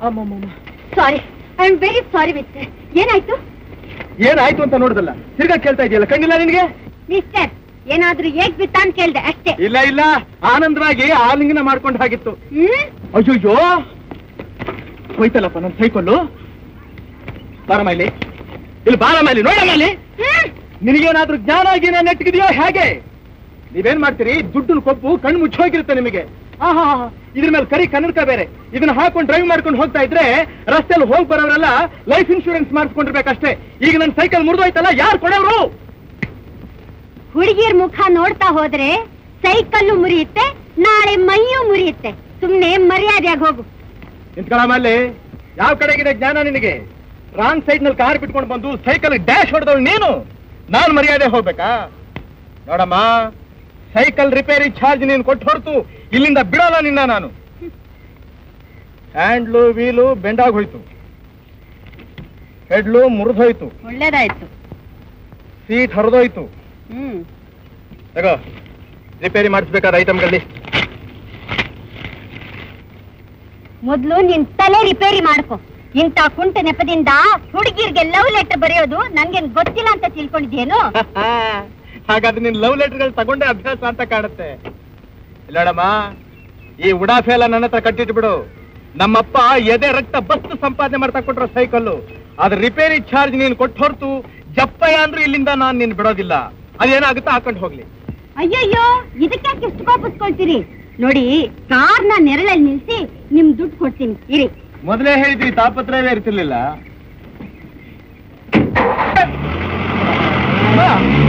ಅಮ್ಮಮ್ಮಮ್ಮ sorry I am very sorry with ಏನಾಯ್ತು ಏನಾಯ್ತು ಅಂತ ನೋಡುದಲ್ಲ ತಿರ್ಗಾ ಕೇಳ್ತಾ ಇದೆಯಲ್ಲ ಕಣ್ಣಿಲ್ಲ ನಿನ್ಗೆ ಮಿಸ್ಟರ್ ಏನಾದ್ರೂ ಹೇಗ್ ಬಿತ್ತ ಅಂತ ಕೇಳ್ದೆ ಅಷ್ಟೇ ಇಲ್ಲ ಇಲ್ಲ ಆನಂದವಾಗಿ ಆಲಿಂಗನ ಮಾಡ್ಕೊಂಡ್ ಹಾಗಿತ್ತು ಹ್ಮ್ ಅಯ್ಯೋಯ್ಯೋ ಹೋಯ್ತಲ್ಲಪ್ಪ ನನ್ ಸೈಕಲ್ಲು ಬಾರಮ್ಮ ಇಲ್ಲಿ ಇಲ್ಲಿ ಬಾರಮ್ಮ ಇಲ್ಲಿ ನೋಡಮ್ಮ ಇಲ್ಲಿ ಹ್ಮ್ ನಿನಗೇನಾದ್ರೂ ಜ್ಞಾನ ಗೀನ ನೆಟ್ಗಿದೆಯೋ ಹೇಗೆ ನೀವೇನ್ ಮಾಡ್ತೀರಿ ದುಡ್ಡು ಕೊಬ್ಬು ಕಣ್ಣು ಮುಚ್ಚೋಗಿರುತ್ತೆ ನಿಮಗೆ ಆಹಾ ಇದ್ರ ಮೇಲೆ ಕರಿ ಕನ್ನಡಕ ಬೇರೆ ಇದನ್ನ ಹಾಕೊಂಡು ಡ್ರೈವ್ ಮಾಡ್ಕೊಂಡು ಹೋಗ್ತಾ ಇದ್ರೆ ರಸ್ತೆಯಲ್ಲಿ ಹೋಗಿ ಬರೋರೆಲ್ಲ ಲೈಫ್ ಇನ್ಶೂರೆನ್ಸ್ ಮಾಡಿಸ್ಕೊಂಡಿರ್ಬೇಕಷ್ಟೇ ಈಗ ನನ್ನ ಸೈಕಲ್ ಮುರಿದೋಯ್ತಲ್ಲ ಯಾರು ಕೊಡೋರು ಹುಡುಗಿಯರ್ ಮುಖ ನೋಡ್ತಾ ಹೋದ್ರೆ ಸೈಕಲ್ಲು ಮುರಿಯುತ್ತೆ ನಾಳೆ ಮೈಯೂ ಮುರಿಯುತ್ತೆ ಸುಮ್ನೆ ಮರ್ಯಾದೆಯಾಗಿ ಹೋಗು ನಿಂತ್ಕೊಳ್ಳಮ್ಮಲ್ಲಿ ಯಾವ ಕಡೆಗಿದೆ ಜ್ಞಾನ ನಿನಗೆ ರಾಂಗ್ ಸೈಡ್ ನಲ್ಲಿ ಕಾರ್ ಬಿಟ್ಕೊಂಡು ಬಂದು ಸೈಕಲ್ ಡ್ಯಾಶ್ ಹೊಡೆದವಳು ನೀನು ನಾನು ಮರ್ಯಾದೆ ಹೋಗ್ಬೇಕಾ ನೋಡಮ್ಮ ಸೈಕಲ್ ರಿಪೇರಿ ಚಾರ್ಜ್ ನೀನು ಕೊಟ್ಟು ಹೊರತು ಇಲ್ಲಿಂದ ಬಿಡೋಲ್ಲ ನಿನ್ನ ನಾನು ಹ್ಯಾಂಡ್ಲು ವೀಲು ಬೆಂಡಾಗ್ ಹೋಯ್ತು ಹೆಡ್ಲು ಮುರಿದೋಯ್ತು ಒಳ್ಳೇದಾಯ್ತು ಸೀಟ್ ಹರಿದೋಯ್ತು ಹ್ಮ್ ತಗೋ ರಿಪೇರಿ ಮಾಡಿಸ್ಬೇಕಾದ ಐಟಮ್ಗಳಲ್ಲಿ ಮೊದ್ಲು ನಿನ್ ತಲೆ ರಿಪೇರಿ ಮಾಡ್ಕೊ ಇಂಥ ಕುಂಟ ನೆಪದಿಂದ ಹುಡುಗಿರ್ಗೆ ಲವ್ ಲೆಟರ್ ಬರೆಯೋದು ನನ್ಗೇನ್ ಗೊತ್ತಿಲ್ಲ ಅಂತ ತಿಳ್ಕೊಂಡಿದ್ಯೇನು ಹಾಗಾದ್ರೆ ನೀನ್ ಲವ್ ಲೆಟರ್ಗಳು ತಗೊಂಡೆ ಅಭ್ಯಾಸ ಅಂತ ಕಾಣುತ್ತೆ ಇಲ್ಲಡಮ್ಮ ಈ ಉಡಾಫೆ ಎಲ್ಲ ನನ್ನ ಹತ್ರ ಕಟ್ಟಿಟ್ಬಿಡು ನಮ್ಮಪ್ಪ ಎದೆ ರಕ್ತ ಬಸ್ತು ಸಂಪಾದನೆ ಮಾಡ್ತಾ ಕೊಟ್ರ ಸೈಕಲ್ಲು ಅದ್ರ ರಿಪೇರಿ ಚಾರ್ಜ್ ನೀನ್ ಕೊಟ್ಟು ಹೊರತು ಜಪ್ಪಯ್ಯ ಅಂದ್ರೂ ಇಲ್ಲಿಂದ ನಾನ್ ನೀನ್ ಬಿಡೋದಿಲ್ಲ ಅದೇನಾಗುತ್ತೋ ಹಾಕೊಂಡು ಹೋಗ್ಲಿ ಅಯ್ಯಯ್ಯೋ ಇದಕ್ಕೆ ಎಷ್ಟು ಕೋಪಿಸ್ಕೊಳ್ತೀರಿ ನೋಡಿ ಕಾರ್ನ ನೆರಳಲ್ಲಿ ನಿಲ್ಸಿ ನಿಮ್ ದುಡ್ಡು ಕೊಡ್ತೀನಿ ಇರಿ ಮೊದಲೇ ಹೇಳಿದ್ವಿ ತಾಪತ್ರಯವೇ ಇರ್ತಿರ್ಲಿಲ್ಲ